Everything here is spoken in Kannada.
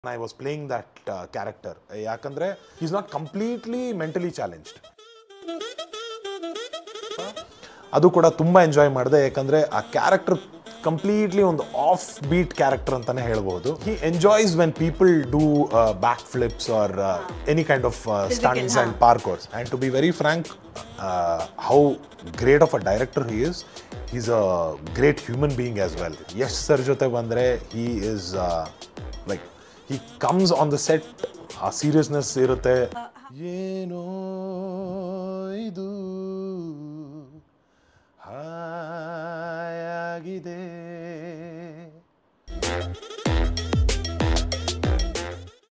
I was playing that character ಯಾಕಂದ್ರೆ is not completely mentally challenged ಅದು ಕೂಡ ತುಂಬ ಎಂಜಾಯ್ ಮಾಡಿದೆ ಯಾಕಂದ್ರೆ ಆ ಕ್ಯಾರೆಕ್ಟರ್ ಕಂಪ್ಲೀಟ್ಲಿ ಒಂದು ಆಫ್ ಬೀಟ್ ಕ್ಯಾರೆಕ್ಟರ್ ಅಂತಾನೆ ಹೇಳ್ಬೋದು he enjoys when people do back flips or any kind of stunts and parkours and to be very frank how great of a director he is is a great human being as well Yash sir ಜೊತೆ ಬಂದರೆ he is like he comes on the set ಆ ಸೀರಿಯಸ್ನೆಸ್ ಇರುತ್ತೆ ಏನೋ